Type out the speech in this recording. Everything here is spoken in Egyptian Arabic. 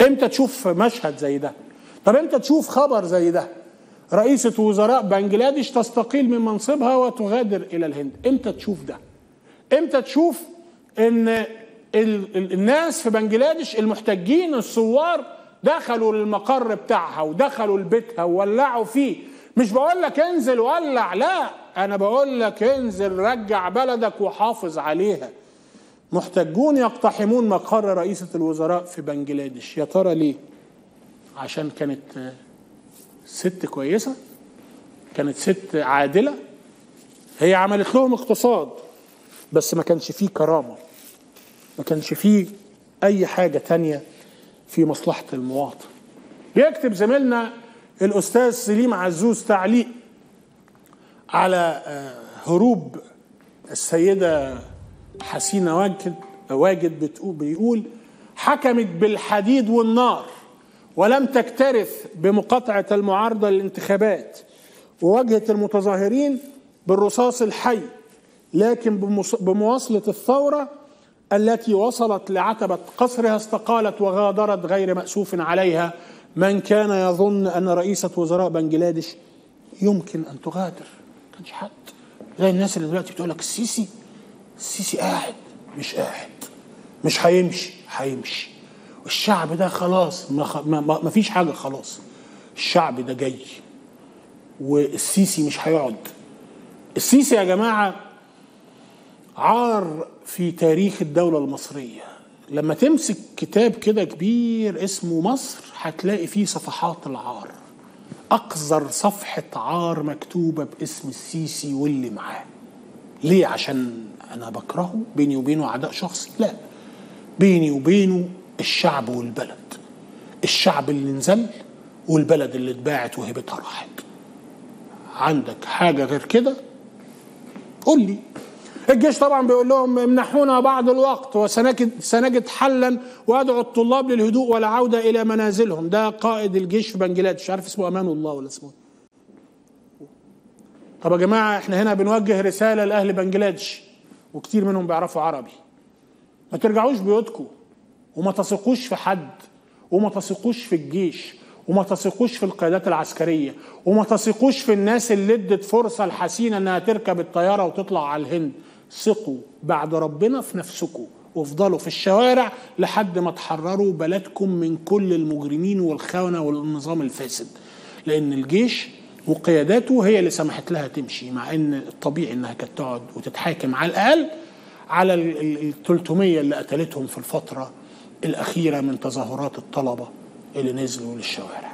امتى تشوف مشهد زي ده طب امتى تشوف خبر زي ده رئيسة وزراء بنجلاديش تستقيل من منصبها وتغادر إلى الهند امتى تشوف ده امتى تشوف ان ال- ال- الناس في بنجلاديش المحتجين الثوار دخلوا للمقر بتاعها ودخلوا لبيتها وولعوا فيه مش بقول لك انزل ولع لا انا بقول لك انزل رجع بلدك وحافظ عليها محتجون يقتحمون مقر رئيسة الوزراء في بنجلاديش يا ترى ليه عشان كانت آه، ست كويسة كانت ست عادلة هي عملت لهم اقتصاد بس ما كانش فيه كرامة ما كانش فيه أي حاجة تانية في مصلحة المواطن بيكتب زميلنا الأستاذ سليم عزوز تعليق على آه، هروب السيدة حسينة واجد واجد بتقول بيقول حكمت بالحديد والنار ولم تكترث بمقاطعة المعارضة للانتخابات وواجهت المتظاهرين بالرصاص الحي لكن بمص- بمواصلة الثورة التي وصلت لعتبة قصرها استقالت وغادرت غير مأسوف عليها من كان يظن أن رئيسة وزراء بنجلاديش يمكن أن تغادر ما كانش حد زي الناس اللي دلوقتي بتقول لك السيسي السيسي قاعد مش قاعد مش هيمشي هيمشي والشعب ده خلاص ما, خ... ما... ما ما فيش حاجة خلاص الشعب ده جاي والسيسي مش هيقعد السيسي يا جماعة عار في تاريخ الدولة المصرية لما تمسك كتاب كده كبير اسمه مصر هتلاقي فيه صفحات العار أقذر صفحة عار مكتوبة باسم السيسي واللي معاه ليه عشان أنا بكرهه بيني وبينه عداء شخصي لا بيني وبينه الشعب والبلد الشعب اللي نزل والبلد اللي اتباعت وهبتها راحت عندك حاجة غير كده قول لي الجيش طبعا بيقول لهم امنحونا بعض الوقت وسنجد سنجد حلا وادعو الطلاب للهدوء والعوده الى منازلهم ده قائد الجيش في بنجلاديش مش عارف اسمه امان الله ولا اسمه إيه. طب يا جماعه احنا هنا بنوجه رساله لاهل بنجلاديش وكتير منهم بيعرفوا عربي ما ترجعوش بيوتكم وما تثقوش في حد وما تثقوش في الجيش وما تثقوش في القيادات العسكرية وما تثقوش في الناس اللي ادت فرصة الحسينة انها تركب الطيارة وتطلع على الهند ثقوا بعد ربنا في نفسكم وافضلوا في الشوارع لحد ما تحرروا بلدكم من كل المجرمين والخونة والنظام الفاسد لان الجيش وقياداته هي اللي سمحت لها تمشي مع ان الطبيعي انها كانت تقعد وتتحاكم على الاقل على ال 300 اللي قتلتهم في الفترة الأخيرة من تظاهرات الطلبة اللي نزلوا للشوارع